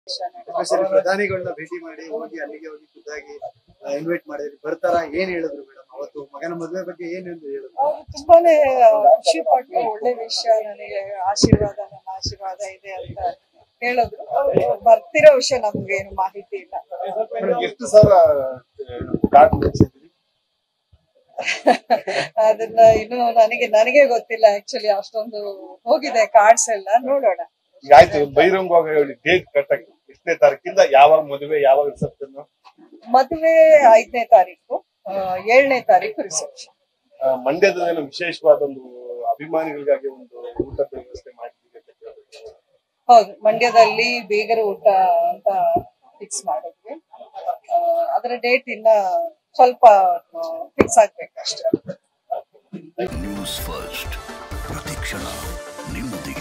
Specially ಪ್ರಧಾನಿಗಳನ್ನ ಭೇಟಿ ಮಾಡಿ ಹೋಗಿ ಅಲ್ಲಿಗೆ ಹೋಗಿ ಖುದ್ದಾಗಿ ಇನ್ವೈಟ್ ಮಾಡಿದ್ರಿ ಬರ್ತಾರ ಏನ್ ಹೇಳಿದ್ರು ಮೇಡಮ್ ಅವತ್ತು ಮಗನ ಮದುವೆ ಬಗ್ಗೆ ಏನ್ ಹೇಳಿದ್ರು ಅವ್ರು ತುಂಬಾನೇ ಖುಷಿ ಪಟ್ಟು ಒಳ್ಳೆ ವಿಷಯ ನನಗೆ ಆಶೀರ್ವಾದ ನನ್ನ ಆಶೀರ್ವಾದ ಇದೆ ಅಂತ ಹೇಳಿದ್ರು ಅವ್ರು ಬರ್ತಿರೋ ವಿಷಯ ನಮ್ಗೆ ಏನು ಮಾಹಿತಿ ಇಲ್ಲ ಮೇಡಮ್ ಎಷ್ಟು ಸಾವಿರ ಕಾರ್ಡ್ ಮುಗಿಸಿದ್ರಿ ಅದನ್ನ ಇನ್ನು ನನಗೆ ನನಗೆ ಗೊತ್ತಿಲ್ಲ ಆಕ್ಚುಲಿ ಅಷ್ಟೊಂದು ಹೋಗಿದೆ ಕಾರ್ಡ್ಸ್ ಎಲ್ಲ ನೋಡೋಣ ಈಗ ಆಯ್ತು ಬಹಿರಂಗವಾಗಿ ಹೇಳಿ ಡೇಟ್ ಕಟ್ಟಕ್ಕೆ ಎಷ್ಟನೇ ತಾರೀಕಿಂದ ಯಾವಾಗ ಮದುವೆ ಯಾವಾಗ ರಿಸೆಪ್ಷನ್ ಮದುವೆ ಐದನೇ ತಾರೀಕು ಆ, ಏಳನೇ ತಾರೀಕು ರಿಸೆಪ್ಷನ್ ಮಂಡ್ಯದ ಏನೋ ವಿಶೇಷವಾದ ಒಂದು ಅಭಿಮಾನಿಗಳಿಗಾಗಿ ಒಂದು ಊಟದ ವ್ಯವಸ್ಥೆ ಮಾಡಿದ್ದೀವಿ ಅಂತ ಕೇಳಿದ್ರು. ಹೌದು ಮಂಡ್ಯದಲ್ಲಿ ಬೇಗರ ಊಟ ಅಂತ ಫಿಕ್ಸ್ ಮಾಡಿದ್ವಿ ಆ, ಅದರ ಡೇಟ್ ಇನ್ನ ಸ್ವಲ್ಪ ಫಿಕ್ಸ್ ಆಗ್ಬೇಕಷ್ಟೇ ನ್ಯೂಸ್ ಫಸ್ಟ್ ಪ್ರತಿಕ್ಷಣ ನಿಮ್ಮೊಂದಿಗೆ